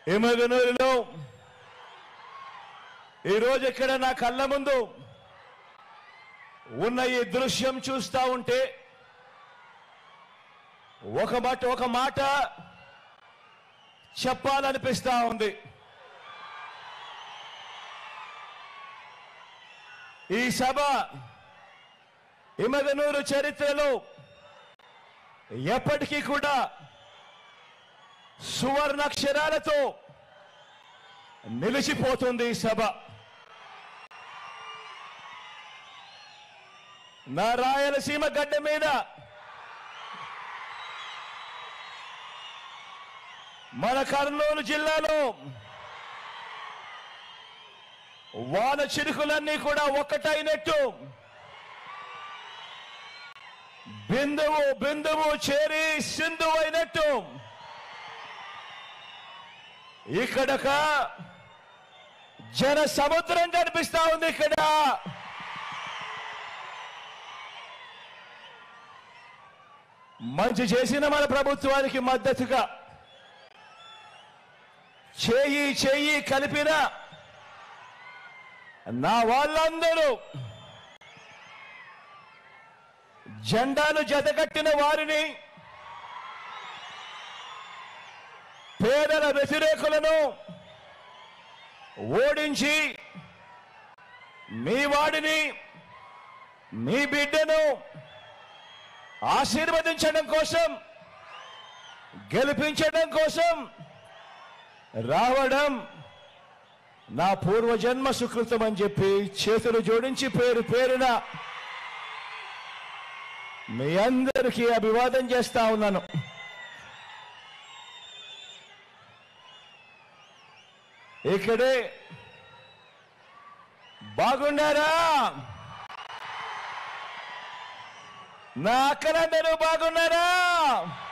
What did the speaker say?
ఎమగనూరులో ఈరోజు ఇక్కడ నా కళ్ళ ముందు ఉన్న ఈ దృశ్యం చూస్తా ఉంటే ఒక మాట ఒక మాట చెప్పాలనిపిస్తా ఉంది ఈ సభ ఇమగనూరు చరిత్రలో ఎప్పటికీ కూడా సువర్ణాక్షరాలతో నిలిచిపోతుంది ఈ సభ నా రాయలసీమ గడ్డ మీద మన కర్నూలు జిల్లాలో వాన చిరుకులన్నీ కూడా ఒక్కటైనట్టు బిందువు బిందువు చేరి సింధు అయినట్టు ఇక్కడక జన సముద్రం కనిపిస్తా ఉంది ఇక్కడ మంచి చేసిన మన ప్రభుత్వానికి మద్దతుగా చేయి చేయి కలిపిన నా వాళ్ళందరూ జెండాను జతకట్టిన వారిని పేదల వ్యతిరేకులను ఓడించి మీ వాడిని మీ బిడ్డను ఆశీర్వదించడం కోసం గెలిపించడం కోసం రావడం నా పూర్వజన్మ సుకృతం అని చెప్పి చేతులు జోడించి పేరు పేరున మీ అందరికీ అభివాదం చేస్తా ఉన్నాను ఇక్కడే బాగున్నారా నా అక్కలందరూ బాగున్నారా